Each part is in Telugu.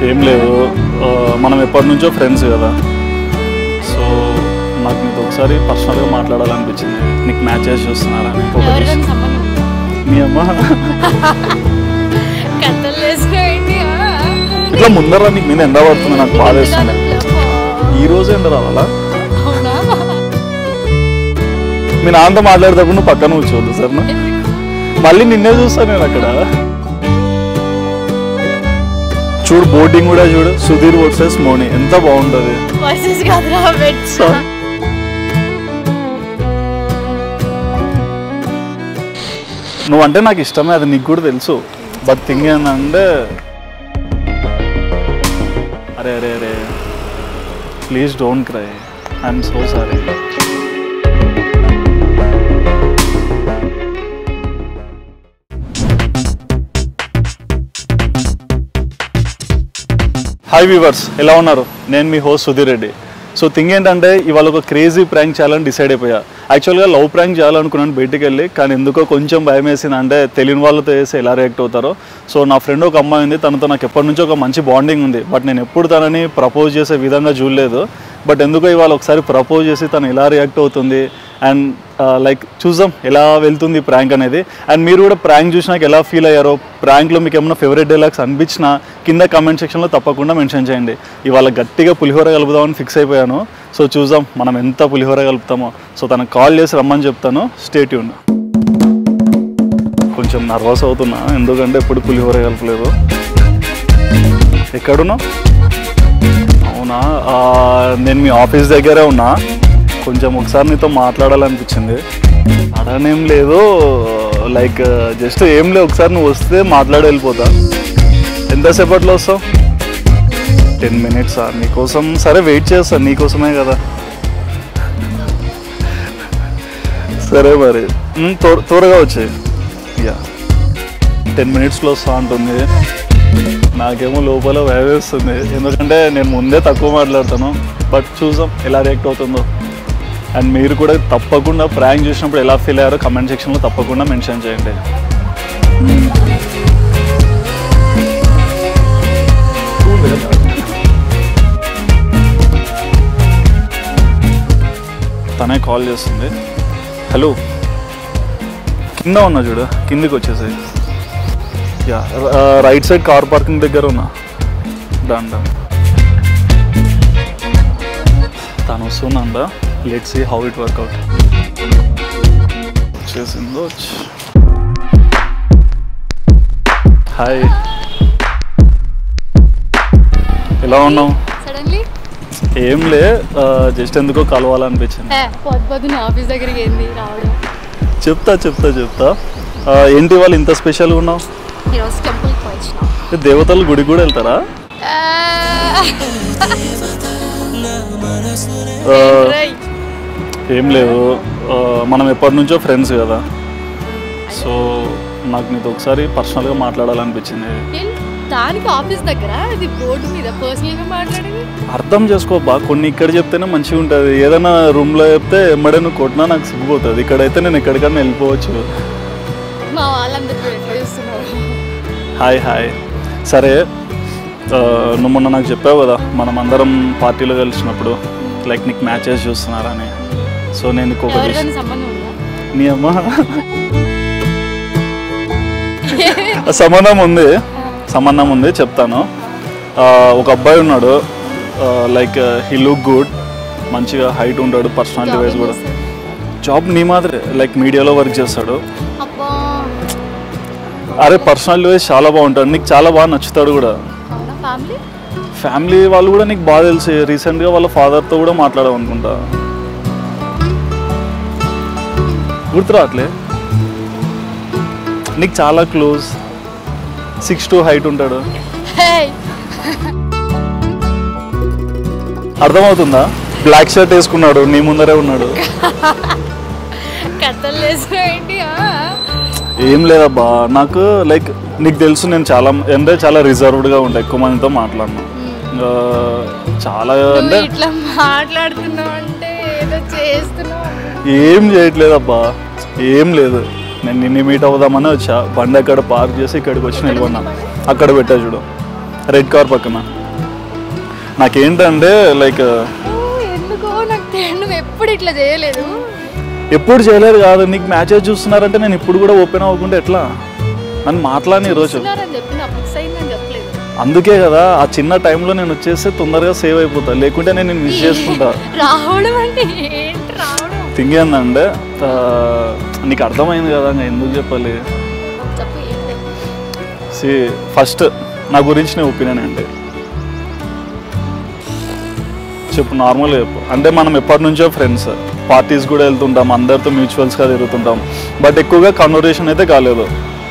ఏం లేదు ఆ, మనం ఎప్పటి నుంచో ఫ్రెండ్స్ కదా సో నాకు నీతో ఒకసారి పర్సనల్గా మాట్లాడాలనిపించింది నీకు మ్యాచెస్ చూస్తున్నారని ఒకటి ఎవరికైనా సంబంధం ఉందా? మీ అమ్మ కథలు వేసుకోండి ఇట్లా ముందర నీకు మీద ఎండ పడుతుంది నాకు బాధ వేస్తుంది ఈ రోజు ఎండ రావాలా అవునా మీ నాన్నతో మాట్లాడేటప్పుడు నువ్వు పక్కన కూర్చోవద్దు సార్ మళ్ళీ నిన్నే చూస్తాను నేను అక్కడ చూడు బోర్డింగ్ కూడా చూడు సుధీర్ వర్సెస్ మోని ఎంత బాగుంటుంది వాయిసెస్ కాదురా బెడ్స్ నువ్వంటే నాకు ఇష్టమే అది నీకు కూడా తెలుసు బట్ థింగ్ ఏంటంటే అరే అరే అరే please don't cry I'm so sorry hi viewers ఎలా ఉన్నారు నేను మీ host Sudheer Reddy so thing ఏంటంటే ఇవాళ ఒక క్రేజీ ప్రాంక్ చేయాలని డిసైడ్ అయిపోయా యాక్చువల్గా లవ్ ప్రాంక్ చేయాలనుకున్నాను బయటికి వెళ్ళి కానీ ఎందుకో కొంచెం భయం వేసింది అంటే తెలియని వాళ్ళతో వేసి ఎలా రియాక్ట్ అవుతారో సో నా ఫ్రెండ్ ఒక అమ్మాయి ఉంది తనతో నాకు ఎప్పటి నుంచో ఒక మంచి బాండింగ్ ఉంది బట్ నేను ఎప్పుడు తనని ప్రపోజ్ చేసే విధంగా చూడలేదు బట్ ఎందుకో ఇవాళ ఒకసారి ప్రపోజ్ చేసి తను ఎలా రియాక్ట్ అవుతుంది అండ్ లైక్ చూద్దాం ఎలా వెళ్తుంది ప్రాంక్ అనేది అండ్ మీరు కూడా ప్రాంక్ చూసినాక ఎలా ఫీల్ అయ్యారో ప్రాంక్లో మీకు ఏమైనా ఫేవరెట్ డైలాగ్స్ అనిపించినా కింద కామెంట్ సెక్షన్లో తప్పకుండా మెన్షన్ చేయండి ఇవాళ గట్టిగా పులిహోర కలుపుదామని ఫిక్స్ అయిపోయాను సో చూద్దాం మనం ఎంత పులిహోర కలుపుతామో సో తనకు కాల్ చేసి రమ్మని చెప్తాను స్టేట్ యూన్ కొంచెం నర్వస్ అవుతున్నా ఎందుకంటే ఎప్పుడు పులిహోర కలపలేదు ఎక్కడున్నావు అవునా ఆ, నేను మీ ఆఫీస్ దగ్గరే ఉన్నా కొంచెం ఒకసారి నీతో మాట్లాడాలనిపించింది అడనేం లేదు లైక్ జస్ట్ ఏం లేదు ఒకసారి నువ్వు వస్తే మాట్లాడి వెళ్ళిపోతా ఎంతసేపట్లో వస్తావు టెన్ మినిట్స్ నీకోసం సరే వెయిట్ చేస్తాను నీకోసమే కదా సరే మరి ఉమ్, త్వర- త్వరగా వచ్చాయి యా టెన్ మినిట్స్లో వస్తా అంటుంది నాకేమో లోపల వేస్తుంది ఎందుకంటే నేను ముందే తక్కువ మాట్లాడతాను బట్ చూసాం ఎలా రియాక్ట్ అవుతుందో అండ్ మీరు కూడా తప్పకుండా ప్రాంక్ చూసినప్పుడు ఎలా ఫీల్ అయ్యారో కమెంట్ సెక్షన్లో తప్పకుండా మెన్షన్ చేయండి తనే కాల్ చేస్తుంది హలో కింద ఉన్నా చూడు కిందికి వచ్చేసాయి yeah right side car parking దగ్గర ఉన్నా డన్ డన్ తను వస్తుందందా let see how it work out వచ్చేసిందో హాయ్ ఎలా ఉన్నావు సడన్లీ ఏం లే జస్ట్ ఎందుకో కలవాలనిపించింది పొద్దు పొద్దున్న ఆఫీస్ దగ్గరికి ఏంది రావడం చెప్తా చెప్తా చెప్తా ఆ, ఏంటి వాళ్ళు ఇంత స్పెషల్గా ఉన్నావు ఈరోజు టెంపుల్కి పోయించిన ఏ, దేవతలు గుడికి కూడా వెళ్తారా ఆ, ఏం లేదు ఆ, మనం ఎప్పటి నుంచో ఫ్రెండ్స్ కదా సో నాకు నీతో ఒకసారి పర్సనల్గా మాట్లాడాలనిపించింది దానికి ఆఫీస్ దగ్గర ఇది బోర్డు మీద పర్సనల్గా మాట్లాడేది అర్థం చేసుకోబా కొన్ని ఇక్కడ చెప్తేనే మంచిగా ఉంటుంది ఏదైనా రూమ్లో చెప్తే ఎమ్మడే నువ్వు కొట్టినా నాకు సిగ్గిపోతుంది ఇక్కడైతే నేను ఎక్కడికైనా వెళ్ళిపోవచ్చు మా వాళ్ళందరూ కూడా ఎట్లా చూస్తున్నారు హాయ్ హాయ్ సరే ఆ, నువ్వు మొన్న నాకు చెప్పావు కదా మనం అందరం పార్టీలో కలిసినప్పుడు లైక్ నీకు మ్యాచెస్ చూస్తున్నారని సో నేను నీకు ఒక విషయం ఎవరికైనా సంబంధం ఉందా నీ అమ్మ సంబంధం ఉంది సంబంధం ఉంది చెప్తాను ఆ, ఒక అబ్బాయి ఉన్నాడు లైక్ హీ లుక్ గుడ్ మంచిగా హైట్ ఉంటాడు పర్సనాలిటీ వైజ్ కూడా జాబ్ నీ మాదిరే లైక్ మీడియాలో వర్క్ చేస్తాడు అబ్బా అరే పర్సనాలిటీ వైజ్ చాలా బాగుంటాడు నీకు చాలా బాగా నచ్చుతాడు కూడా అవునా ఫ్యామిలీ ఫ్యామిలీ వాళ్ళు కూడా నీకు బాగా తెలిసి రీసెంట్గా వాళ్ళ ఫాదర్తో కూడా మాట్లాడావు అనుకుంటా గుర్తురాట్లే నీకు చాలా క్లోజ్ సిక్స్ టు హైట్ ఉంటాడు అర్థమవుతుందా బ్లాక్ షర్ట్ వేసుకున్నాడు నీ ముందరే ఉన్నాడు కథలు వేసుకోండి ఏం లేదబ్బా నాకు లైక్ నీకు తెలుసు నేను చాలా అంటే చాలా రిజర్వ్డ్గా ఉంటా ఎక్కువ మందితో మాట్లాడను ఆ, చాలా అంటే నువ్వు ఇట్లా మాట్లాడుతున్నావు అంటే ఏదో చేస్తున్నావు ఏం చేయట్లేదబ్బా ఏం లేదు నేను నిన్ను మీట్ అవుదామని వచ్చా బండి అక్కడ పార్క్ చేసి ఇక్కడికి వచ్చి నిల్వన్నా అక్కడ పెట్టా చూడు రెడ్ కార్ పక్కన నాకేంటంటే లైక్ ఓ, ఎందుకో నాకు తెలియదు నువ్వు ఎప్పుడు ఇట్లా చేయలేదు ఎప్పుడు చేయలేదు కాదు నీకు మ్యాచెస్ చూస్తున్నారంటే నేను ఇప్పుడు కూడా ఓపెన్ అవ్వకుండా ఎట్లా నన్ను మాట్లాడిన ఈరోజు చూస్తున్నారని చెప్పి నా ఫిక్స్ అయిందని చెప్పలేదు అందుకే కదా ఆ చిన్న టైంలో నేను వచ్చేస్తే తొందరగా సేవ్ అయిపోతా లేకుంటే నేను నిన్ను మిస్ చేసుకుంటా రావడం అంటే ఏంటి రావడం థింగ్ ఏంటంటే ఆ, నీకు అర్థమైంది కదా ఇంకా ఎందుకు చెప్పాలి చెప్పు ఏంటి సి ఫస్ట్ నా గురించి నీ ఒపీనియన్ ఏంటి చెప్పు నార్మల్గా చెప్పు అంటే మనం ఎప్పటి నుంచో ఫ్రెండ్స్ పార్టీస్ కూడా వెళ్తుంటాం అందరితో మ్యూచువల్స్గా తిరుగుతుంటాం బట్ ఎక్కువగా కన్వర్జేషన్ అయితే కాలేదు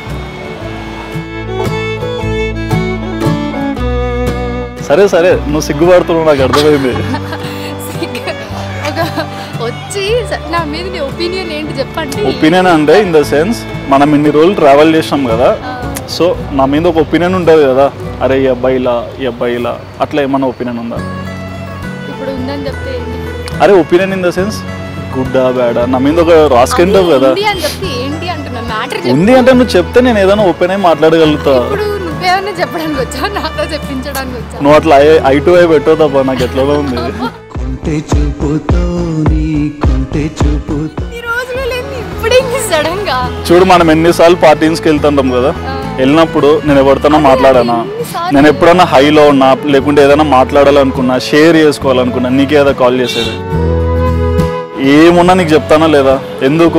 సరే సరే నువ్వు సిగ్గుపడుతున్నావు నాకు అర్థమైంది సిగ్గు- ఒక వచ్చి స- నా మీద నీ ఒపీనియన్ ఏంటి చెప్పండి ఒపీనియన్ అంటే ఇన్ ద సెన్స్ మనం ఇన్ని రోజులు ట్రావెల్ చేసినాం కదా సో నా మీద ఒక ఒపీనియన్ ఉంటుంది కదా అరే ఈ అబ్బాయి ఇలా ఈ అబ్బాయి ఇలా అట్లా ఏమన్నా ఒపీనియన్ ఉందా ఇప్పుడు ఉందని చెప్తే ఏంటి? అరే ఒపీనియన్ ఇన్ ద సెన్స్ గుడ్డా బ్యాడా నా మీద ఒక రాసుకుంటావు అది కదా ఉంది అని చెప్తే ఏంటి అంటున్నా మ్యాటర్ ఉంది అంటే నువ్వు చెప్తే నేను ఏదైనా ఓపెన్ అయి మాట్లాడగలుగుతా ఇప్పుడు నువ్వేమన్నా చెప్పడానికి వచ్చావు నాతో చెప్పించడానికి వచ్చావు నువ్వు అట్లా ఐ ఐ టు ఐ పెట్టవుతాపా నాకు ఎట్లా ఉంది కొంటె చూపుతో నీ కొంటె చూపుతో ఈ రోజులో లేదు ఇప్పుడే సడన్ గా చూడు మనం ఎన్నిసార్లు పార్టీస్కి వెళ్తుంటాం కదా వెళ్ళినప్పుడు నేను ఎవరితోనో మాట్లాడానా ఎన్నిసార్లు? నేను ఎప్పుడన్నా హైలో ఉన్నా లేకుంటే ఏదైనా మాట్లాడాలనుకున్నా షేర్ చేసుకోవాలనుకున్నా నీకే ఏదో కాల్ చేసేది ఏమున్నా నీకు చెప్తానా లేదా ఎందుకు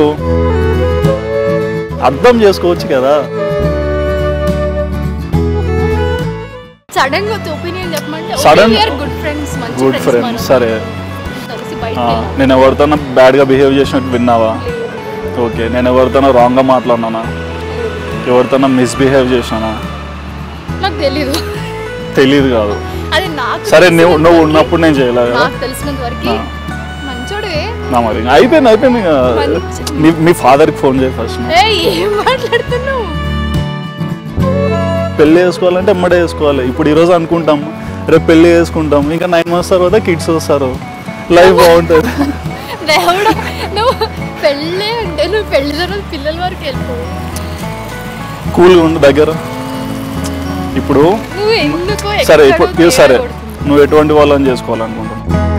అర్థం చేసుకోవచ్చు కదా సడన్ గా ఒపీనియన్ చెప్పమంటే Sudden- గుడ్ ఫ్రెండ్స్ మంచి గుడ్ ఫ్రెండ్ సరే కలిసి ఆ, బయట నేను ఎవరితోనో బ్యాడ్గా బిహేవ్ చేసినట్టు విన్నావా ఓకే నేను ఎవరితోనో రాంగ్గా మాట్లాడినానా ఎవరితోనో మిస్బిహేవ్ చేసినానా నాకు తెలీదు తెలియదు కాదు అది నాకు సరే నువ్వు తెలిసినంత నువ్వు వరకి- ఉన్నప్పుడు నేను చేయలే కదా నాకు తెలిసినంత వరకు ఆ. మంచోడే నా మరి ఇంకా అయిపోయింది అయిపోయింది ఇంకా మంచి- మీ మీ ఫాదర్కి ఫోన్ చేయి ఫస్ట్ ఏ ఏం మాట్లాడుతున్నావు పెళ్లి చేసుకోవాలంటే ఎమ్మడే చేసుకోవాలి ఇప్పుడు ఈరోజు అనుకుంటాం రేపు పెళ్లి చేసుకుంటాం ఇంకా నైన్ మంత్స్ తర్వాత కిడ్స్ వస్తారు లైఫ్ బాగుంటుంది దేవుడా నువ్వు పెళ్ళే అంటే నువ్వు పెళ్లి తర్వాత పిల్లల వరకు వెళ్ళిపో కూల్గా ఉండు దగ్గర ఇప్పుడు నువ్వు ఎందుకో సరే ఎక్కడో ఇప్పుడు ఇది సరే తేడా కొడుతున్నావు. నువ్వు ఎటువంటి వాళ్ళని చేసుకోవాలనుకుంటున్నావు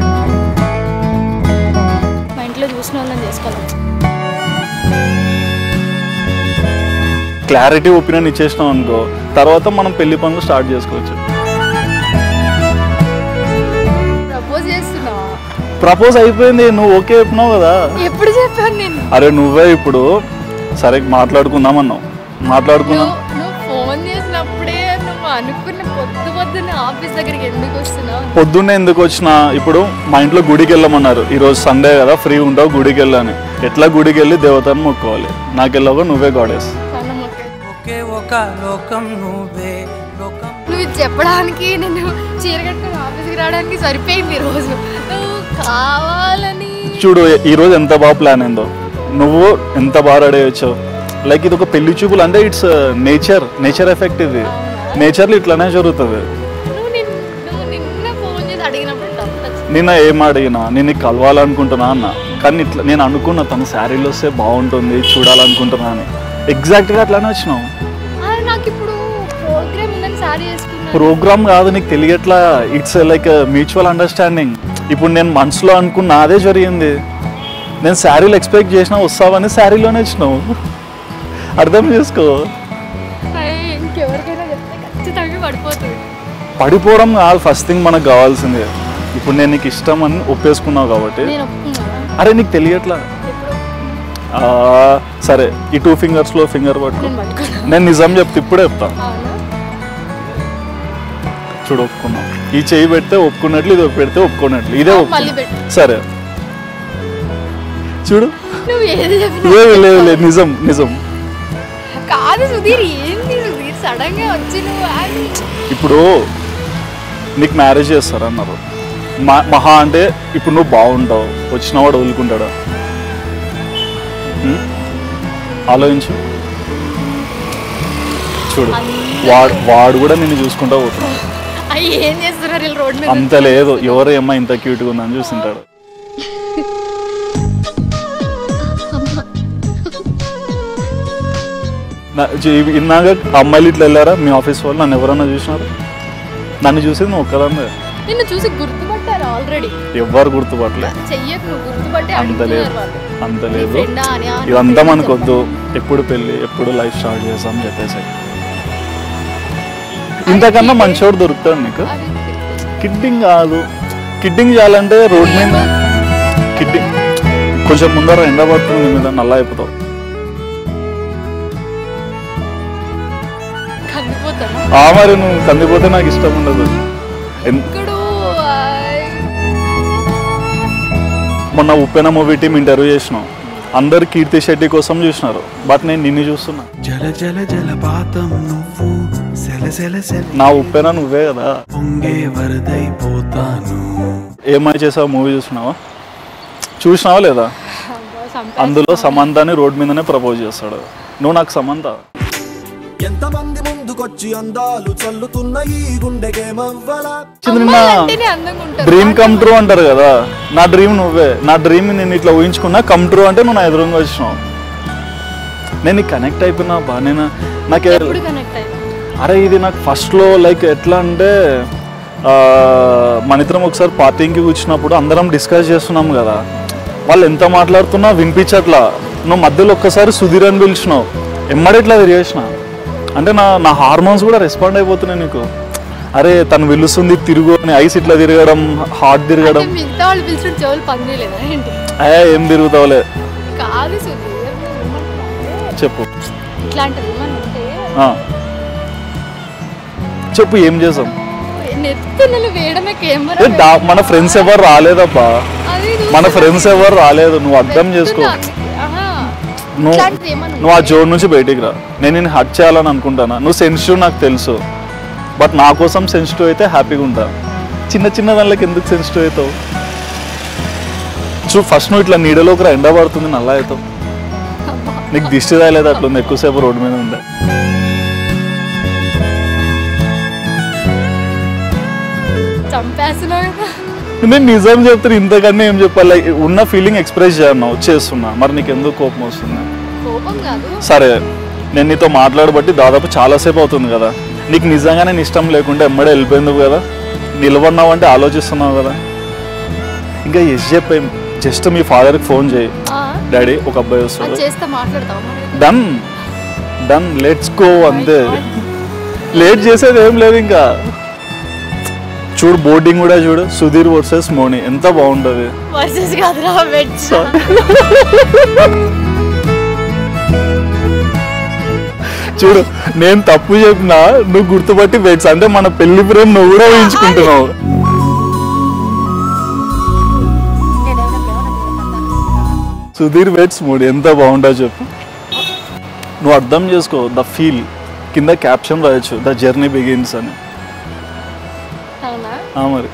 మా ఇంట్లో చూసిన వాళ్ళని చేసుకోవాలి క్లారిటీ ఒపీనియన్ ఇచ్చేసినాం అనుకో తర్వాత మనం పెళ్లి పనులు స్టార్ట్ చేసుకోవచ్చు ప్రపోజ్ చేస్తున్నావా ప్రపోజ్ అయిపోయింది నువ్వు ఓకే చెప్పినావు కదా ఎప్పుడు చెప్పాను నేను అరే నువ్వే ఇప్పుడు సరే మాట్లాడుకుందాం అన్నావు మాట్లాడుకుందాం నువ్వు నువ్వు ఫోన్ చేసినప్పుడే నువ్వు అనుకున్న పొద్దు పొద్దున్న ఆఫీస్ దగ్గరికి ఎందుకు వస్తున్నావు పొద్దున్నే ఎందుకు వచ్చినా ఇప్పుడు మా ఇంట్లో గుడికి వెళ్ళమన్నారు ఈరోజు సండే కదా ఫ్రీ ఉంటావు గుడికి వెళ్ళని ఎట్లా గుడికి వెళ్ళి దేవతను మొక్కోవాలి నాకెళ్ళగా నువ్వే గాడెస్ కన్నమ్మకి. ఒకే ఒక లోకం నువ్వే లోకం నువ్వు ఇది చెప్పడానికి నేను చీర కట్టుకుని ఆఫీస్కి రావడానికి సరిపోయింది ఈ రోజు నువ్వు కావాలని చూడు ఈరోజు ఎంత బాగా ప్లాన్ అయిందో నువ్వు ఎంత బాగా రెడీ వచ్చావు లైక్ ఇది ఒక పెళ్లి చూపులు అంటే ఇట్స్ నేచర్ నేచర్ ఎఫెక్ట్ ఇది నేచర్లో ఇట్లానే జరుగుతుంది నువ్వు నిన్న నువ్వు నిన్న ఫోన్ చేసి అడిగినప్పుడు డబ్బు వచ్చింది నిన్న ఏం అడిగినా నేను నీకు కలవాలనుకుంటున్నా అన్న కానీ ఇట్లా నేను అనుకున్నా తన శారీలో వస్తే బాగుంటుంది చూడాలనుకుంటున్నా అని ఎగ్జాక్ట్గా అట్లానే వచ్చినావు ఆ, నాకు ఇప్పుడు ప్రోగ్రామ్ ఉందని సారీ వేసుకున్నాను ప్రోగ్రామ్ కాదు నీకు తెలియట్లా ఇట్స్ లైక్ మ్యూచువల్ అండర్స్టాండింగ్ ఇప్పుడు నేను మనసులో అనుకున్న అదే జరిగింది నేను శారీలు ఎక్స్పెక్ట్ చేసినా వస్తావని శారీలోనే వచ్చినావు అర్థం చేసుకో అయ్య, ఇంకెవరికైనా చెప్తే ఖచ్చితంగా పడిపోతుంది పడిపోవడం కాదు ఫస్ట్ థింగ్ మనకు కావాల్సింది ఇప్పుడు నేను నీకు ఇష్టం అని ఒప్పేసుకున్నావు కాబట్టి నేను ఒప్పుకున్నానా అరే నీకు తెలియట్లా ఎప్పుడు ఆ, సరే ఈ టూ ఫింగర్స్లో ఫింగర్ పట్టుకో నేను పట్టుకున్నాను నేను నిజం చెప్తే ఇప్పుడే చెప్తా అవునా చూడు ఒప్పుకున్నాం ఈ చెయ్యి పెడితే ఒప్పుకున్నట్లు ఇది పెడితే ఒప్పుకున్నట్లు ఇదే మళ్ళీ ఒప్పుకున్నా పెట్టు సరే చూడు నువ్వు ఏది చెప్పినా లేదు లేదు లేదు నిజం నిజం కాదు సుధీర్ ఏంటి సుధీర్ సడన్ గా వచ్చి నువ్వు అని ఇప్పుడు నీకు మ్యారేజ్ చేస్తారన్నారు మా మహా అంటే ఇప్పుడు నువ్వు బాగుంటావు వచ్చిన వాడు వదులుకుంటాడా ఉం? ఆలోచించు చూడు వాడు వాడు కూడా నిన్ను చూసుకుంటా పోతున్నాడు అయ్యి ఏం చేస్తున్నారు వీళ్ళు రోడ్ మీద అంత లేదు ఎవరు ఏమ్మా ఇంత క్యూట్గా ఉందని చూస్తుంటాడు నా- జీ- ఇన్నాక అమ్మాయిలు ఇట్లా వెళ్ళారా మీ ఆఫీస్ వాళ్ళు నన్ను ఎవరన్నా చూసినారు నన్ను చూసి నువ్వు ఒక్కదాన్ని నిన్ను చూసి గుర్తుపట్టారు ఆల్రెడీ ఎవ్వరు గుర్తుపట్టలే చెయ్యకు నువ్వు గుర్తుపట్టి అంత లేదు అడుగుతున్నారు వాళ్ళు అంత నీ లేదు friend ఆ అని, ఆ నీ ఇదంతా friend మనకొద్దు ఎప్పుడు పెళ్ళి ఎప్పుడు లైఫ్ స్టార్ట్ చేస్తాం చెప్పేసి ఇంతకన్నా మంచోడు దొరుకుతాడు నీకు అది కిడ్డింగ్ కాదు కిడ్డింగ్ చేయాలంటే రోడ్ మీద కిడ్డింగ్ కొంచెం ముందర ఎండ పడుతుంది నీ మీద నల్ల అయిపోతావు కందిపోతాను ఆ మరి నువ్వు కందిపోతే నాకు ఇష్టం ఉండదు ఎన్- ఇప్పుడు మొన్న ఉప్పెన మూవీ టీం ఇంటర్వ్యూ చేసినాం అందరు కీర్తి శెట్టి కోసం చూసినారు బట్ నేను నిన్ను చూస్తున్నా జల జల జలపాతం నువ్వు సెల సెల సెల నా ఉప్పెన నువ్వే కదా పొంగే వరదైపోతాను ఏమై చేసావు మూవీ చూసినావా చూసినావా లేదా అందులో సమంతని రోడ్ మీదనే ప్రపోజ్ చేస్తాడు నువ్వు నాకు సమంత ఎంతమంది ముందుకొచ్చి అందాలు చల్లుతున్న ఈ గుండెకేమవ్వలా అమ్మాయిలంటేనే అందంగా ఉంటారు డ్రీమ్ కమ్ ట్రూ అంటారు కదా నా డ్రీమ్ నువ్వే నా డ్రీమ్ నేను ఇట్లా ఊహించుకున్నా కమ్ ట్రూ అంటే నువ్వు నా ఎదురుగా వచ్చినావు నేను నీకు కనెక్ట్ అయిపోయినా బా నేను నాకు ఎప్పుడు కనెక్ట్ అయ్యా అరే ఇది నాకు ఫస్ట్లో లైక్ ఎట్లా అంటే ఆ, మన ఇద్దరం ఒకసారి పార్టీకి కూర్చున్నప్పుడు అందరం డిస్కస్ చేస్తున్నాం కదా వాళ్ళు ఎంత మాట్లాడుతున్నా వినిపించట్లా నువ్వు మధ్యలో ఒక్కసారి సుధీర్ అని పిలిచినావు ఎమ్మడి ఇట్లా తిరిగేసిన అంటే నా నా హార్మోన్స్ కూడా రెస్పాండ్ అయిపోతున్నాయి నీకు అరే తను పిలుస్తుంది తిరుగు అని ఐస్ ఇట్లా తిరగడం హార్ట్ తిరగడం అంటే మిగతా వాళ్ళు పిలిచిన చెవులు పనిచేయలేదా ఏంటి ఏ ఏం తిరుగుతావులే కాదు సుధీర్ ఏమంటున్నావు? చెప్పు ఇట్లాంటిది ఏమన్నా ఉంటే ఆ. చెప్పు ఏం చేసాం నెత్తి నేను వేయడమే కెమెరా ఏ, డా- మన ఫ్రెండ్స్ ఎవరు రాలేదబ్బా అది నువ్వు మన ఫ్రెండ్స్ ఎవరు రాలేదు నువ్వు అర్థం చేసుకో ఆహా. నువ్వు ఇట్లాంటిది ఏమన్నా నువ్వు ఆ జోన్ నుంచి బయటికి రా నేను నేను హట్ చేయాలని అనుకుంటానా నువ్వు సెన్సిటివ్ నాకు తెలుసు బట్ నా కోసం సెన్సిటివ్ అయితే హ్యాపీగా ఉంటా చిన్న చిన్న దానిలోకి ఎందుకు సెన్సిటివ్ అవుతావు చూ ఫస్ట్ నువ్వు ఇట్లా నీడలోకి రా ఎండ పడుతుంది నల్ల అవుతావు నీకు దిష్టి రాలేదు అట్లుంది ఎక్కువసేపు రోడ్డు మీద ఉండే చంపేస్తున్నావు కదా నేను నిజం చెప్తాను ఇంతకన్నా ఏం చెప్పాలి Like, ఉన్న ఫీలింగ్ ఎక్స్ప్రెస్ చేయన్నావు చేస్తున్నా మరి నీకు ఎందుకు కోపం వస్తుంది కోపం కాదు సరే నేను నీతో మాట్లాడబట్టి దాదాపు చాలాసేపు అవుతుంది కదా నీకు నిజంగా నేను ఇష్టం లేకుంటే ఎమ్మడే వెళ్ళిపోయింది కదా నిలబడినావు అంటే ఆలోచిస్తున్నావు కదా ఇంకా ఎస్ చెప్పే జస్ట్ మీ ఫాదర్కి ఫోన్ చేయి ఆ, డాడీ ఒక అబ్బాయి అది వస్తాడు చేస్తే మాట్లాడతావు డన్ డన్ లెట్స్ గో అంతే లేట్ చేసేది ఏం లేదు ఇంకా చూడు బోర్డింగ్ కూడా చూడు సుధీర్ వర్సెస్ మోని ఎంత బాగుంటుంది వర్సెస్ కాదురా వెజ్ చూడు నేను తప్పు చెప్పినా నువ్వు గుర్తుపట్టి వెయిట్స్ అంటే మన పెళ్లి ప్రేమ నువ్వు కూడా ఊహించుకుంటున్నావు సుధీర్ వెయిట్స్ మూడు ఎంత బాగుంటుందో చెప్పు నువ్వు అర్థం చేసుకో ద ఫీల్ కింద క్యాప్షన్ రాయొచ్చు ద జర్నీ బిగిన్స్ అని అవునా ఆ మరి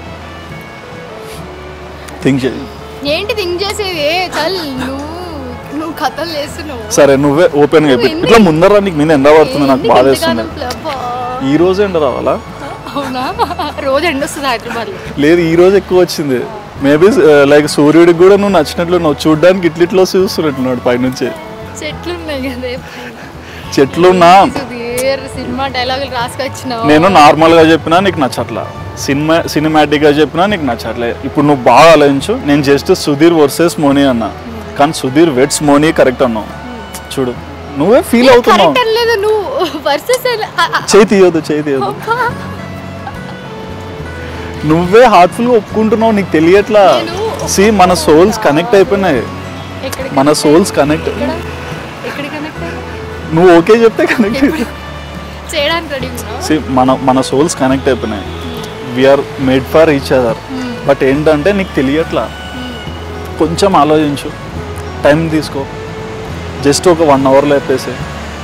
థింక్ చేయి ఏంటి థింక్ చేసేది చల్ నువ్వు నువ్వు కథలు చేస్తున్నావు సరే నువ్వే ఓపెన్ గా చెప్పు. ఎన్ని- ఇట్లా ముందర నీకు మీద ఎండ పడుతుంది నాకు ఏంటి బాధ ఇంతగానం వేస్తుంది ప్లబ్బా? ఈ రోజు ఎండ రావాలా అవునా రోజు ఎండ వస్తుంది హైదరాబాద్లో లేదు ఈ రోజు ఎక్కువ వచ్చింది మేబీ లైక్ సూర్యుడికి కూడా నువ్వు నచ్చినట్లు నువ్వు చూడడానికి ఇట్ల ఇట్లా చూస్తున్నట్టున్నాడు పైనుంచి చెట్లు ఉన్నాయి కదా చెట్లున్నా సుధీర్ సినిమా డైలాగులు రాసుకొచ్చినావు నేను నార్మల్ గా చెప్పినా నీకు నచ్చట్లా సినిమా సినిమాటిక్ గా చెప్పినా నీకు నచ్చట్లే ఇప్పుడు నువ్వు బాగా ఆలోచించు నేను జస్ట్ సుధీర్ వర్సెస్ మోనీ అన్నా కానీ సుధీర్ వెట్స్ మోనీ కరెక్ట్ అన్నావు చూడు నువ్వే ఫీల్ అవుతున్నావు కరెక్ట్ అనలేదు నువ్వు వర్సెస్ చేయి తీయొద్దు చేయి తీయొద్దు నువ్వే హార్ట్ఫుల్ గా ఒప్పుకుంటున్నావు నీకు తెలియట్లా నేను సి మన సోల్స్ కనెక్ట్ అయిపోయినాయి ఎక్కడికి మన సోల్స్ కనెక్ట్ ఎక్కడ ఎక్కడికి కనెక్ట్ నువ్వు ఓకే చెప్తే కనెక్ట్ చేయడానికి రెడీ ఉన్నావు సి మన మన సోల్స్ కనెక్ట్ అయిపోయినాయి we're made for each other but ఏంటంటే నీకు తెలియట్లా కొంచెం ఆలోచించు టైం తీసుకో జస్ట్ ఒక వన్ అవర్లో చెప్పేసి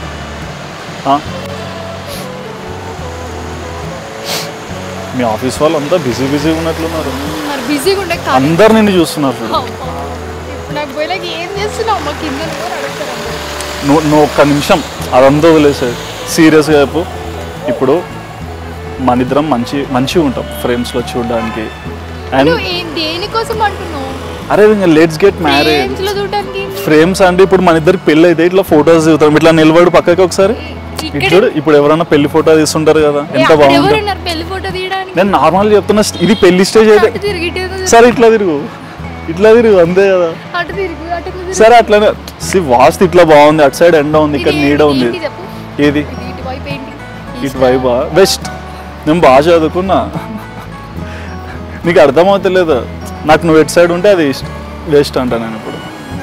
మీ ఆఫీస్ వాళ్ళు అంతా బిజీ బిజీ ఉన్నట్లున్నారు మరి బిజీగా ఉండే కాదు అందరు నిన్ను చూస్తున్నారు చూడు ఇప్పుడు నాకు పోయినాక ఏం చేస్తున్నావు మా కింద నువ్వు అని అడుగుతారు అందరూ. నువ్వు నువ్వు ఒక్క నిమిషం అదంతా వదిలేసే సీరియస్గా చెప్పు ఇప్పుడు మన ఇద్దరం మంచి మంచిగా ఉంటాం ఫ్రేమ్స్లో చూడడానికి అండ్ నువ్వు ఏం దేనికోసం అంటున్నావు అరే ఇంకా లెట్స్ గెట్ మ్యారేజ్ ఫ్రేమ్స్ లో చూడడానికి ఫ్రేమ్స్ అంటే ఇప్పుడు మన ఇద్దరికి పెళ్ళి అయితే ఇట్లా ఫొటోస్ దిగుతాం ఇట్లా నిలబడి పక్కకి ఒకసారి ఇక్కడ ఇట్లు ఇప్పుడు ఎవరైనా పెళ్లి ఫోటో తీస్తుంటారు కదా ఏ, ఎంత అక్కడ బాగుంటుంది ఎవరున్నారు పెళ్లి ఫోటో తీయడానికి నేను నార్మల్ చెప్తున్నా ఇది పెళ్లి స్టేజ్ అయితే అటు తిరిగి ఇటు తిరిగి, సరే ఇట్లా తిరుగు ఇట్లా తిరుగు అంతే కదా అటు తిరిగి అటు తిరిగి. సరే అట్లనే సి వాస్తు ఇట్లా బాగుంది అటు సైడ్ ఎండ ఉంది ఇక్కడ ఇది నీడ ఏంటి? ఉంది ఏంటి చెప్పు ఏది ఇది ఇటు వైపు ఏంటి ఇటు వైబా వెస్ట్ నేను బాగా చదువుకున్నా నీకు అర్థమవుతలేదు నాకు నువ్వు ఎటు సైడ్ ఉంటే అది ఈస్ట్ వెస్ట్ అంటా నేను ఇప్పుడు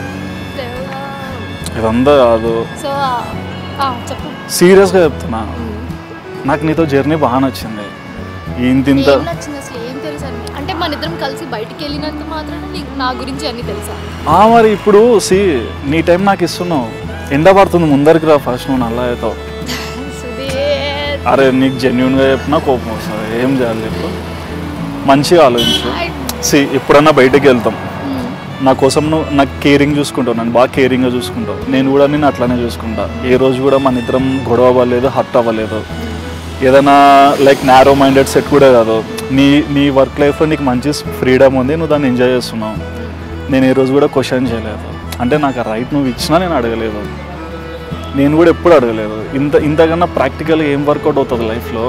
ఇదంతా కాదు సో చెప్పు సీరియస్గా చెప్తున్నా నాకు నీతో జర్నీ బాగా నచ్చింది ఇంత ఇంత ఏం నచ్చింది అసలు ఏం తెలుసా నీకు? అంటే మన ఇద్దరం కలిసి బయటికి వెళ్ళినంత మాత్రం నీకు నా గురించి అన్ని తెలుసా ఆ మరి ఇప్పుడు సి నీ టైం నాకు ఇస్తున్నావు ఎండ పడుతుంది ముందరికి రా ఫస్ట్ నువ్వు నల్ల అవుతావు సుధీర్ అరే నీకు జెన్యున్గా చెప్పినా కోపం వస్తుంది ఏం చేయాలి చెప్పు మంచిగా ఆలోచించు సి ఎప్పుడన్నా బయటకు వెళ్తాం నా కోసం నువ్వు నాకు కేరింగ్ చూసుకుంటావు నన్ను బాగా కేరింగ్గా చూసుకుంటావు నేను కూడా నేను అట్లానే చూసుకుంటా ఏ రోజు కూడా మన ఇద్దరం గొడవ అవ్వలేదు హర్ట్ అవ్వలేదు ఏదైనా లైక్ నారో మైండెడ్ సెట్ కూడా కాదు నీ నీ వర్క్ లైఫ్లో నీకు మంచి ఫ్రీడమ్ ఉంది నువ్వు దాన్ని ఎంజాయ్ చేస్తున్నావు నేను ఏ రోజు కూడా క్వశ్చన్ చేయలేదు అంటే నాకు ఆ రైట్ నువ్వు ఇచ్చినా నేను అడగలేదు నేను కూడా ఎప్పుడు అడగలేదు ఇంత ఇంతకన్నా ప్రాక్టికల్గా ఏం వర్కౌట్ అవుతుంది లైఫ్లో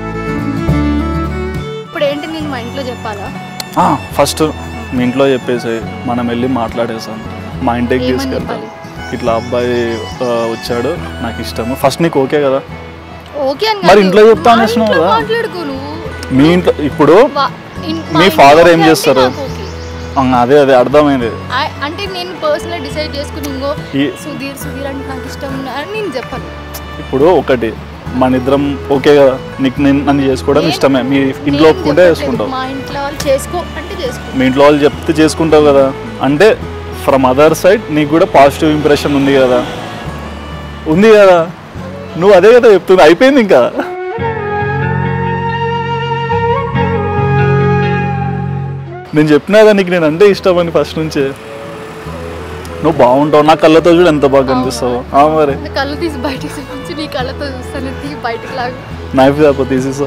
ఇప్పుడు ఏంటి నేను మా ఇంట్లో చెప్పాలా ఫస్ట్ మీ ఇంట్లో చెప్పేసి మనం వెళ్ళి మాట్లాడేసాం మా ఇంటికి ఏమని తీసుకెళ్తాం చెప్పాలి? ఇట్లా అబ్బాయి ఆ, వచ్చాడు నాకు ఇష్టము ఫస్ట్ నీకు ఓకే కదా ఓకే అని మరి కాదు. ఇంట్లో చెప్తా మా అనేసినావు ఇంట్లో కదా? మాట్లాడుకో నువ్వు మీ ఇంట్లో ఇప్పుడు వా- ఇన్- మా మీ ఇంట్లో father ఓకే ఏం అంటే చేస్తారు? నాకు ఓకే. ఆ, అదే అదే అర్థమైంది ఆ- అంటే నేను పర్సనల్ డిసైడ్ చేసుకుని ఇంకో ఈ- సుధీర్ సుధీర్ అంటే నాకు ఇష్టం అని నేను చెప్పను ఇప్పుడు ఒకటి మన ఇద్దరం ఓకే కదా నీకు నేను నన్ను చేసుకోవడం నేను- ఇష్టమే మీ ఇంట్లో నేను ఒప్పుకుంటే చెప్పట్లేదు. చేసుకుంటావు మా ఇంట్లో వాళ్ళు చేసుకో అంటే చేసుకో మీ ఇంట్లో వాళ్ళు చెప్తే చేసుకుంటావు కదా అంటే ఫ్రమ్ అదర్ సైడ్ నీకు కూడా పాజిటివ్ ఇంప్రెషన్ ఉంది కదా ఉంది కదా నువ్వు అదే కదా చెప్తుంది అయిపోయింది ఇంకా నేను చెప్పినా కదా నీకు నేను అంటే ఇష్టం అని ఫస్ట్ నుంచే నువ్వు బాగుంటావు నా కళ్ళతో చూడు ఎంత బాగా కనిపిస్తావు ఆ మరి నా కళ్ళు తీసి బయటికి చూపించి నీ కళ్ళతో చూస్తాను తీసి బయటికి లాగా నైఫ్ దాపో తీసేసా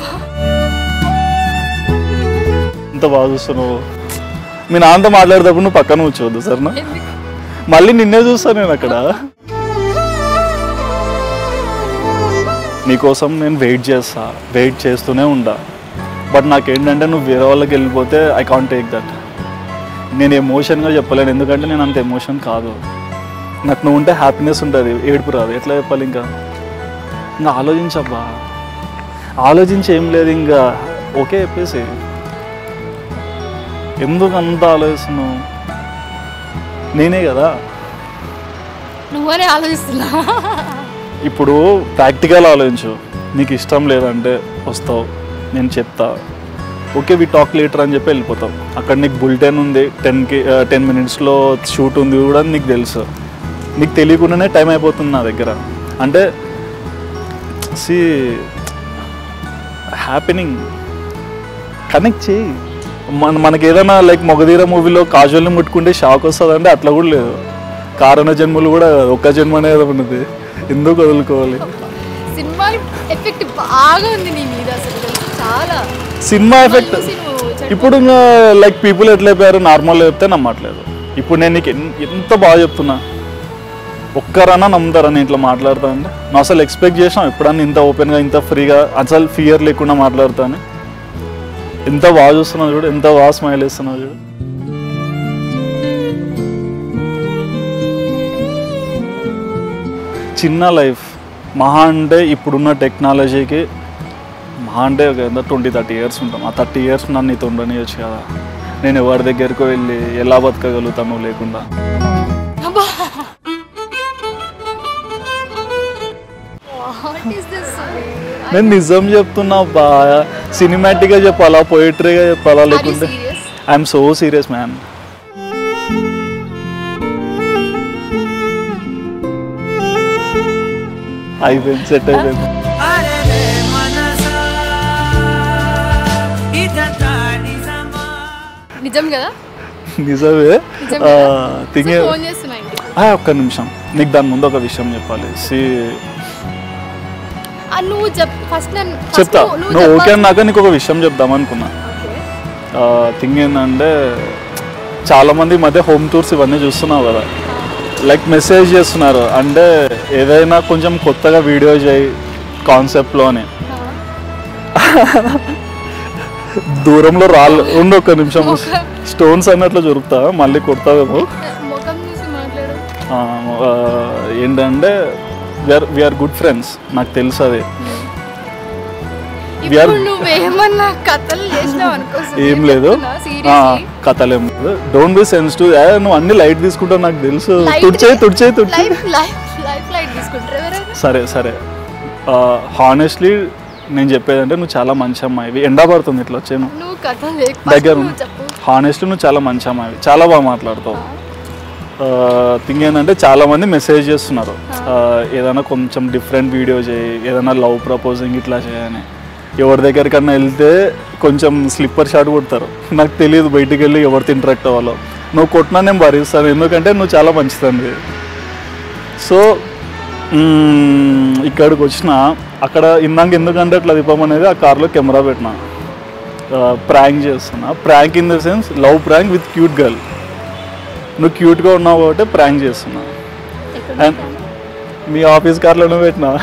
ఎంత బాగా చూస్తున్నావు మీ నాన్నతో మాట్లాడేటప్పుడు నువ్వు పక్కన కూర్చోవద్దు సరేనా ఎందుకు మళ్ళీ నిన్నే చూస్తాను నేను అక్కడ నీకోసం నేను వెయిట్ చేస్తా వెయిట్ చేస్తూనే ఉండా బట్ నాకేంటంటే నువ్వు వేరే వాళ్ళకి వెళ్ళిపోతే ఐ కాంట్ టేక్ దట్ నేను ఎమోషన్గా చెప్పలేను ఎందుకంటే నేను అంత ఎమోషన్ కాదు నాకు నువ్వు ఉంటే హ్యాపీనెస్ ఉంటుంది ఏడుపు రాదు ఎట్లా చెప్పాలి ఇంకా ఇంకా ఆలోచించబ్బా ఆలోచించి ఏం లేదు ఇంకా ఓకే చెప్పేసి ఎందుకు అంత ఆలోచిస్తున్నావు నేనే కదా నువ్వనే ఆలోచిస్తున్నా ఇప్పుడు ప్రాక్టికల్ ఆలోచించు నీకు ఇష్టం లేదంటే వస్తావు నేను చెప్తా ఓకే వి టాక్ లేటర్ అని చెప్పి వెళ్ళిపోతావు అక్కడ నీకు బుల్టెన్ ఉంది టెన్కి టెన్ మినిట్స్లో షూట్ ఉంది కూడా నీకు తెలుసు నీకు తెలియకుండానే టైం అయిపోతుంది నా దగ్గర అంటే సి హ్యాపెనింగ్ కనెక్ట్ చేయి మన మనకి ఏదైనా లైక్ మొగధీర మూవీలో కాజువల్ని ముట్టుకుంటే షాక్ వస్తుంది అంటే అట్లా కూడా లేదు కారణ జన్మలు కూడా కాదు. ఒక్క జన్మనే ఏదో ఉన్నది ఎందుకు వదులుకోవాలి సినిమా ఎఫెక్ట్ బాగా ఉంది నీ మీద అసలు తెలుసా? చాలా సినిమా ఎఫెక్ట్ చూసి నువ్వు చెడు- ఇప్పుడు ఇంకా లైక్ పీపుల్ ఎట్లా అయిపోయారు నార్మల్ చెప్తే నమ్మట్లేదు ఇప్పుడు నేను నీకు ఎన్- ఎంత బాగా చెప్తున్నా ఒక్కరన్నా నమ్ముతారా నేను ఇట్లా మాట్లాడతా అంటే నువ్వు అసలు ఎక్స్పెక్ట్ చేసినావు ఎప్పుడన్నా ఇంత ఓపెన్గా ఇంత ఫ్రీగా అసలు ఫియర్ లేకుండా మాట్లాడతాను ఎంత బాగా చూస్తున్నావు చూడు ఎంత బాగా స్మైల్ ఇస్తున్నావు చూడు చిన్న లైఫ్ మహా అంటే ఇప్పుడున్న టెక్నాలజీకి మహా అంటే ఒక ఎంత ట్వంటీ థర్టీ ఇయర్స్ ఉంటాం ఆ థర్టీ ఇయర్స్ నన్ను నీతో ఉండనియచ్చు కదా నేను ఎవరి దగ్గరికి వెళ్ళి ఎలా బతకగలుగుతాను లేకుండా అబ్బా. What is this? నేను నిజం చెప్తున్నా బా సినిమాటిక్గా చెప్పాలా పోయిటరీగా చెప్పాలా Are you లేకుంటే serious? I'm so serious man అయిపోయింది సెట్ అయిపోయింది అరే మనసా ఇదంతా నిజమా నిజం కదా నిజమే నిజం కదా? థింగ్ సో ఫోన్ చేస్తున్నా ఇంటికి ఒక్క నిమిషం నీకు దాని ముందు ఒక విషయం చెప్పాలి సి ఆ, నువ్వు చెప్ ఫస్ట్ నేను first చెప్తా నువ్వు- నువ్వు నువ్వు ఓకే చెప్పాల్సిన- అన్నాక నీకు ఒక విషయం చెప్దాం అనుకున్నా Okay. థింగ్ ఏంటంటే చాలామంది ఈ మధ్య హోమ్ టూర్స్ ఇవన్నీ చూస్తున్నావు కదా లైక్ మెసేజ్ చేస్తున్నారు అంటే ఏదైనా కొంచెం కొత్తగా వీడియో చేయి కాన్సెప్ట్లోనే దూరంలో రాళ్ళు ఉండు ఒక్క నిమిషం స్టోన్స్ అన్నట్లు జరుగుతా మళ్ళీ కొడతావేమో ముఖం చూసి మాట్లాడు ఆ, ఆ, ఏంటంటే విఆర్ విఆర్ గుడ్ ఫ్రెండ్స్ నాకు తెలుసు అది We are- ఇప్పుడు నువ్వేమన్నా కథలు చేసినావు అనుకో ఏం లేదు సీరియస్లీ కథలు ఏం లేదు డోంట్ బి సెన్సిటివ్ నువ్వు అన్ని లైట్ తీసుకుంటావు నాకు తెలుసు తుడిచేయి తుడిచేయి తుడిచేయి లైఫ్ లైఫ్ లైఫ్ లైట్ తీసుకుంటారు ఎవరైనా సరే సరే హానెస్ట్లీ నేను చెప్పేదంటే నువ్వు చాలా మంచి అమ్మాయివి ఎండా పడుతుంది ఇట్లా వచ్చాను నువ్వు కథలు లేక దగ్గర నువ్వు చెప్పు హానెస్ట్లీ నువ్వు చాలా మంచి అమ్మాయివి చాలా బాగా మాట్లాడతావు థింగ్ ఏంటంటే చాలా మంది మెసేజ్ చేస్తున్నారు ఆ, ఏదైనా కొంచెం డిఫరెంట్ వీడియో చేయి ఏదైనా లవ్ ప్రపోజింగ్ ఇట్లా చేయని ఎవరి దగ్గరికన్నా వెళ్తే కొంచెం స్లిప్పర్ షాట్ కొడతారు నాకు తెలియదు బయటికి వెళ్ళి ఎవరితో ఇంటరాక్ట్ అవ్వాలో నువ్వు కొట్టినా నేను భరిస్తాను ఎందుకంటే నువ్వు చాలా మంచిదండి సో మ్మ్, ఇక్కడికి వచ్చిన అక్కడ ఇందాక ఎందుకంటే అట్లా దీపం అనేది ఆ కార్లో కెమెరా పెట్టిన ప్రాంక్ చేస్తున్నా prank in the sense love prank with cute girl నువ్వు క్యూట్గా ఉన్నావు కాబట్టి ప్రాంక్ చేస్తున్నా ఎక్కడ అండ్ మీ ఆఫీస్ కార్లోనే పెట్టినా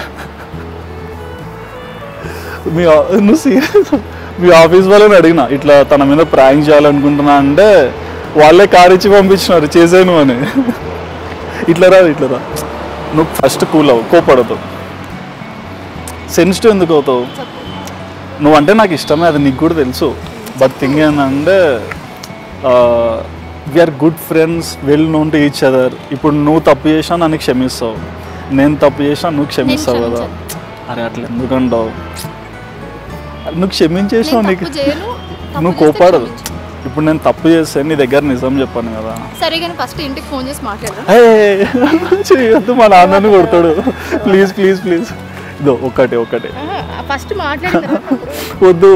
మీ ఆ- నువ్వు సీరియస్ మీ ఆఫీస్ వాళ్ళని అడిగిన ఇట్లా తన మీద ప్రాంక్ చేయాలనుకుంటున్నా అంటే వాళ్ళే కార్ ఇచ్చి పంపించినారు చేసాను అని ఇట్లా రా ఇట్లా రా నువ్వు ఫస్ట్ కూల్ అవ్వు కోపడదు సెన్సిటివ్ ఎందుకు అవుతావు నువ్వంటే నాకు ఇష్టమే అది నీకు కూడా తెలుసు బట్ థింగ్ ఏంటంటే we're good friends well known to each other ఇప్పుడు నువ్వు తప్పు చేసినా నన్ను క్షమిస్తావు నేను తప్పు చేసినా నువ్వు క్షమిస్తావు కదా అరే అట్లా ఎందుకంటావు నువ్వు క్షమించేసినావు నేను నీకు తప్పు చేయను తప్పు నువ్వు చేస్తే కోపాడదు క్షమించు. ఇప్పుడు నేను తప్పు చేస్తే నీ దగ్గర నిజం చెప్పాను కదా సరే కానీ ఫస్ట్ ఇంటికి ఫోన్ చేసి మాట్లాడరా ఏయ్, చేయొద్దు మా నాన్నని కొడతాడు ప్లీజ్ ప్లీజ్ ప్లీజ్ ఇదో ఒకటి ఒకటి ఫస్ట్ మాట్లాడతారా వద్దు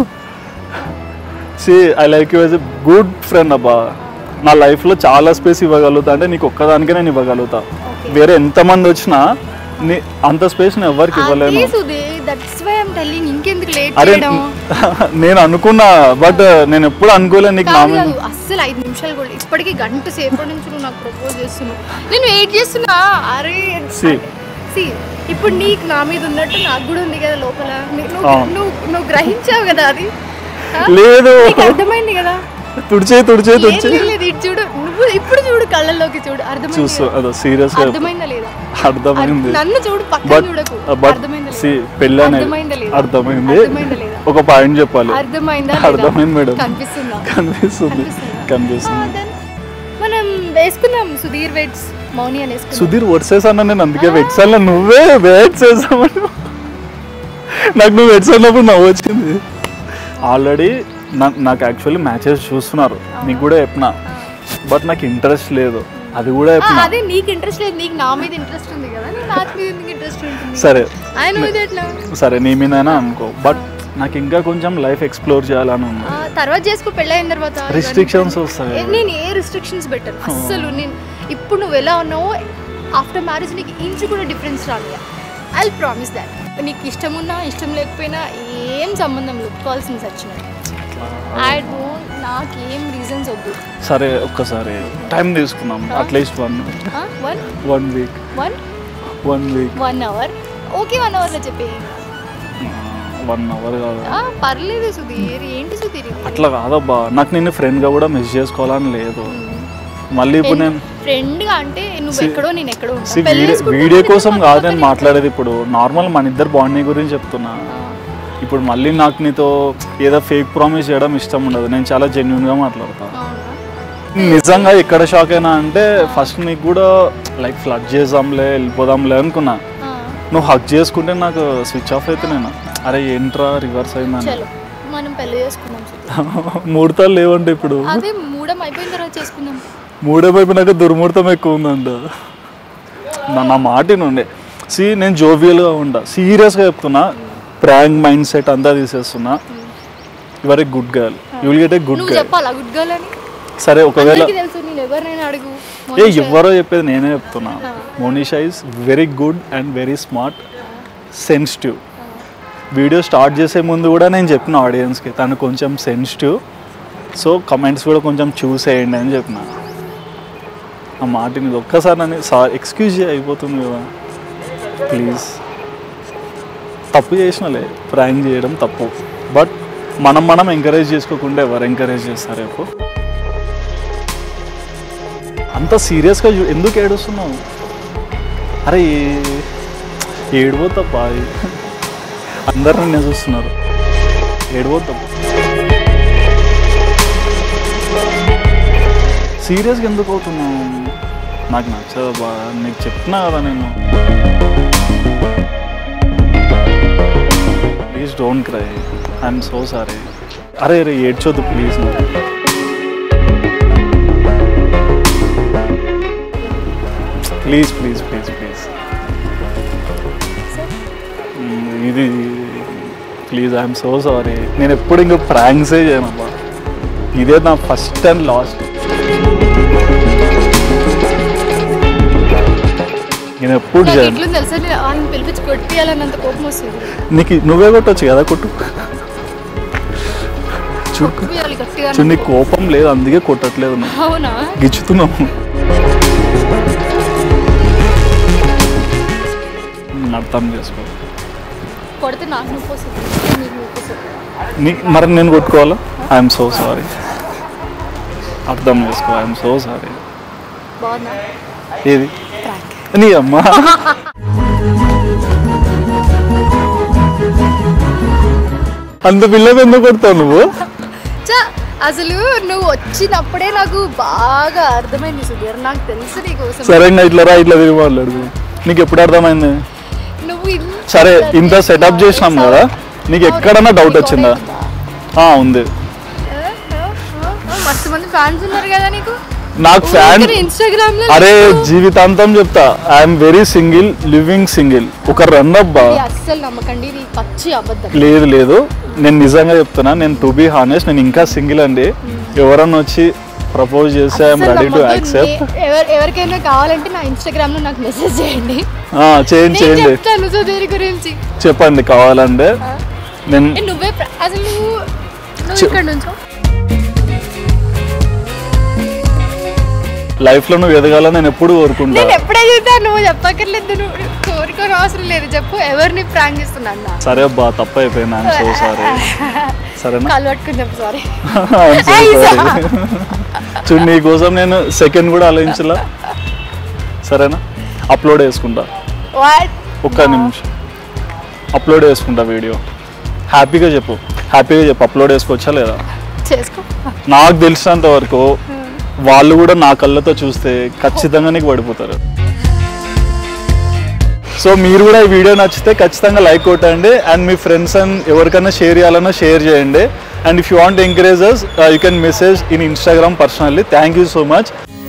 see I like you as a good friend అబ్బా నా లైఫ్లో చాలా స్పేస్ ఇవ్వగలుగుతా అంటే నీకు ఒక్కదానికే నేను ఇవ్వగలుగుతా వేరే ఎంతమంది వచ్చినా నీ అంత స్పేస్ నేను ఎవరికి ఇవ్వలేను అదే Sudhi that's why I'm telling ఇంకెందుకు లేట్ అరే చేయడం నేను అనుకున్నా బట్ నేను ఎప్పుడు అనుకోలే నీకు నా కాదు మీద కాదు అస్సలు ఐదు నిమిషాలు కూడా ఇప్పటికీ గంట సేపటి నుంచి నువ్వు నాకు ప్రపోజ్ చేస్తున్నావు నేను వెయిట్ చేస్తున్నా అరే See. సి ఇప్పుడు నీకు నా మీద ఉన్నట్టు నాకు కూడా ఉంది కదా లోపల నీ- నువ్వు అవును. నువ్వు నువ్వు గ్రహించావు కదా అది ఆ? లేదు నీకు అర్థమైంది కదా తుడిచే తుడిచే ఏం తుడిచే లేదు ఇటు చూడు నువ్వు ఇప్పుడు చూడు కళ్ళల్లోకి చూడు అర్థమైంది చూస్తూ కదా? అదో సీరియస్గా అర్థమైందా లేదా అర్థమైంది అర్థ- నన్ను చూడు పక్కన బట్ చూడకు బట్ అర్థమైందా సి లేదా? పెళ్ళి అనేది అర్థమైందా లేదా? అర్థమైంది అర్థమైందా లేదా? ఒక పాయింట్ చెప్పాలి అర్థమైందా లేదా? అర్థమైంది మేడం కనిపిస్తుందా కనిపిస్తుంది కనిపిస్తుందా? కనిపిస్తుంది ఆ, then మనం వేసుకుందాం సుధీర్ వెయిట్స్ మౌని అని వేసుకుందాం సుధీర్ వర్సెస్ అన్న నేను అందుకే వెట్సాల నువ్వే వెయిట్ చేసామని నాకు నువ్వు వెట్స్ అన్నప్పుడు నవ్వు వచ్చింది ఆల్రెడీ నాకు యాక్చువల్లీ మ్యాచెస్ చూస్తున్నారు నీకు కూడా చెప్పిన బట్ నాకు ఇంట్రెస్ట్ లేదు అది కూడా ఆ, చెప్పిన అదే నీకు ఇంట్రెస్ట్ లేదు నీకు నా మీద ఇంట్రెస్ట్ ఉంది కదా నీ నాకు మీద ఎందుకు ఇంట్రెస్ట్ ఉంటుంది సరే ఆయన మీద ఎట్లా సరే నీ మీదైనా అనుకో బట్ నాకు ఇంకా కొంచెం లైఫ్ ఎక్స్ప్లోర్ చేయాలని ఉంది ఆ, తర్వాత చేసుకో పెళ్ళైన తర్వాత ఇవన్నీ రిస్ట్రిక్షన్స్ ఏ- వస్తాయి నేను ఏ రిస్ట్రిక్షన్స్ పెట్టాను అస్సలు నేను ఇప్పుడు నువ్వు ఎలా ఉన్నావో ఆఫ్టర్ మ్యారేజ్ నీకు ఇంచు కూడా డిఫరెన్స్ రాని ఐ ప్రామిస్ దాట్ నీకు ఇష్టం ఉన్నా ఇష్టం లేకపోయినా ఏం సంబంధం ఒప్పుకోవాల్సిన సచ్చిన ఐ డోంట్ నాకేం రీజన్స్ వద్దు సరే ఒక్కసారి టైం తీసుకున్నాం at least one one one week one one week one hour okay one అవర్లో చెప్పే వన్ అవర్ కాదు ఆ, పర్లేదు సుధీర్ ఏంటి సుధీర్ ఇది? అట్లా కాదబ్బా నాకు నిన్ను ఫ్రెండ్గా కూడా మిస్ చేసుకోవాలని లేదు మళ్ళీ ఇప్పుడు నేను ఫ్రెండ్గా అంటే నువ్వు See- ఎక్కడో నేను ఎక్కడో ఉంటా. See, పెళ్లి వీడియో చేసుకుంటే వీడియో నేను కోసం పక్కన కాదు నేను పక్కనే మాట్లాడేది ఇప్పుడు నార్మల్ మన ఇద్దరు బాండింగ్ గురించి చెప్తున్నా ఇప్పుడు మళ్ళీ నాకు నీతో ఏదో ఫేక్ ప్రామిస్ చేయడం ఇష్టం ఉండదు నేను చాలా జెన్యున్గా మాట్లాడతా అవునా? నిజంగా ఎక్కడ షాక్ అయినా అంటే ఫస్ట్ నీకు కూడా లైక్ ఫ్లడ్ చేద్దాంలే వెళ్ళిపోదాంలే అనుకున్నా ఆ, నువ్వు హక్ చేసుకుంటే నాకు స్విచ్ ఆఫ్ అయితే నేను అరే ఏంట్రా రివర్స్ అయిందని చలో మనం పెళ్లి చేసుకుందాం సుధీర్. ముహూర్తాలు లేవంటే ఇప్పుడు అదే మూడం అయిపోయిన తర్వాత చేసుకుందాం మూడో వైపు నాకు దుర్ముహూర్తం ఎక్కువ ఉందంట నా నా మాట నుండే సి నేను జోవియల్గా ఉంటా సీరియస్గా చెప్తున్నా ప్రాంక్ మైండ్ సెట్ అంతా తీసేస్తున్నా your a good girl you will get a good నువ్వు గర్ల్ చెప్పాలా గుడ్ గర్ల్ అని సరే ఒకవేళ అందరికీ తెలుసు నేను ఎవరినైనా అడుగు ఏ ఎవరో చెప్పేది నేనే చెప్తున్నా Monisha is very good and very smart sensitive video start చేసే ముందు కూడా నేను చెప్పిన ఆడియన్స్కి తను కొంచెం సెన్సిటివ్ సో కమెంట్స్ కూడా కొంచెం చూసేయండి అని చెప్పిన ఆ మాట ఇది ఒక్కసారి నన్ను సార్ ఎక్స్క్యూజ్ అయిపోతుంది కదా ప్లీజ్ తప్పు చేసినలే ప్రాంక్ చేయడం తప్పు బట్ మనం మనం ఎంకరేజ్ చేసుకోకుండా ఎవరు ఎంకరేజ్ చేస్తారు రేపు అంత సీరియస్గా చూ ఎందుకు ఏడుస్తున్నావు అరే ఏడిపోతప్ప అందరు నిన్నే చూస్తున్నారు ఏడిపోతప్ప సీరియస్గా ఎందుకు అవుతున్నావు నాకు నచ్చదు బా నీకు చెప్తున్నా కదా నేను please don't cry I'm so sorry అరే అరే ఏడ్చొద్దు please please please please please ఇది ప్లీజ్ ఐఎమ్ సో సారీ నేను ఎప్పుడు ఇంకా ప్రాంక్సే చేయనబ్బా ఇదే నా ఫస్ట్ అండ్ లాస్ట్ నేను ఎప్పుడు నాకు చేయను ఎట్లుంది తెలుసా నేను ఆయన పిలిపించి కొట్టియాలన్నంత కోపం వస్తుంది నీకు నువ్వే కొట్టొచ్చు కదా కొట్టు చూడు కొట్టియాలి గట్టిగా చూడు నీకు కోపం లేదు అందుకే కొట్టట్లేదు నువ్వు అవునా గిచ్చుతున్నావు నేను అర్థం చేసుకో కొడితే నాకు నొప్పి వస్తుంది నీకు నొప్పి వస్తుంది నీకు మరి నేను కొట్టుకోవాలా ఐఎమ్ సో సారీ అర్థం చేసుకో ఐఎమ్ సో సారీ బాగుందా ఏది ప్రాంక్ నీ అమ్మా అంత పిల్లలు ఎందుకు కొడతావు నువ్వు చా అసలు నువ్వు వచ్చినప్పుడే నాకు బాగా అర్థమైంది సుధీర్ నాకు తెలుసు నీకోసం సరే ఇంకా ఇట్లా రా ఇట్లా తిరిగి మాట్లాడు నీకు ఎప్పుడు అర్థమైంది నువ్వు ఇంత సరే ఇంత సెటప్ చేసినాం కదా నీకు ఎక్కడన్నా డౌట్ నీకు వచ్చిందా ఉందా? ఆ, ఉంది ఆ, ఆ, ఆ, ఆ, మస్తు మంది ఫ్యాన్స్ ఉన్నారు కదా నీకు నాకు ఫ్యాన్ ఇన్స్టాగ్రామ్ లో అరే నీకు- జీవితాంతం చెప్తా I'm very single living single ఒక రన్నబ్బా ఇది అస్సలు నమ్మకండి ఇది పచ్చి అబద్ధం లేదు లేదు నేను నిజంగా చెప్తున్నా నేను టు బీ హానెస్ట్ నేను ఇంకా సింగిల్ అండి ఎవరన్నా వచ్చి ప్రపోజ్ చేస్తే ఐఎమ్ అస్సలు రెడీ టు నమ్మొద్దు. యాక్సెప్ట్ నే- ఎవరు ఎవరికైనా కావాలంటే నా ఇన్స్టాగ్రామ్ లో నాకు మెసేజ్ చేయండి చేయండి నేను చేయండి చెప్తాను సుధీర్ గురించి చెప్పండి కావాలంటే నేను ఏ, నువ్వే ప్ర- అసలు నువ్వు నువ్వు చె- ఇక్కడ నుంచో లైఫ్ లో నువ్వు ఎదగాలని నేను ఎప్పుడు కోరుకుంటా నేను ఎప్పుడే చూద్దాను నువ్వు చెప్పక్కర్లేదు నువ్వు కోరుకోని అవసరం లేదు చెప్పు ఎవరిని ప్రాంక్ చేస్తున్నాను నా సరే అబ్బా తప్పు అయిపోయింది ఐఎమ్ సో సారీ సరేనా కాలు పట్టుకుని చెప్పు sorry I'm so Hey, sorry. చూడు నీ కోసం నేను సెకండ్ కూడా ఆలోచించలా సరేనా అప్లోడ్ చేసుకుంటా వాట్ ఒక్క నిమిషం అప్లోడ్ చేసుకుంటా వీడియో హ్యాపీగా చెప్పు హ్యాపీగా చెప్పు అప్లోడ్ చేసుకోవచ్చా లేదా చేసుకో నాకు తెలిసినంత వరకు వాళ్ళు కూడా నా కళ్ళతో చూస్తే ఖచ్చితంగా నీకు పడిపోతారు సో మీరు కూడా ఈ వీడియో నచ్చితే ఖచ్చితంగా లైక్ కొట్టండి అండ్ మీ ఫ్రెండ్స్ అండ్ ఎవరికైనా షేర్ చేయాలన్నా షేర్ చేయండి and if you want encourages you can message in Instagram personally thank you so much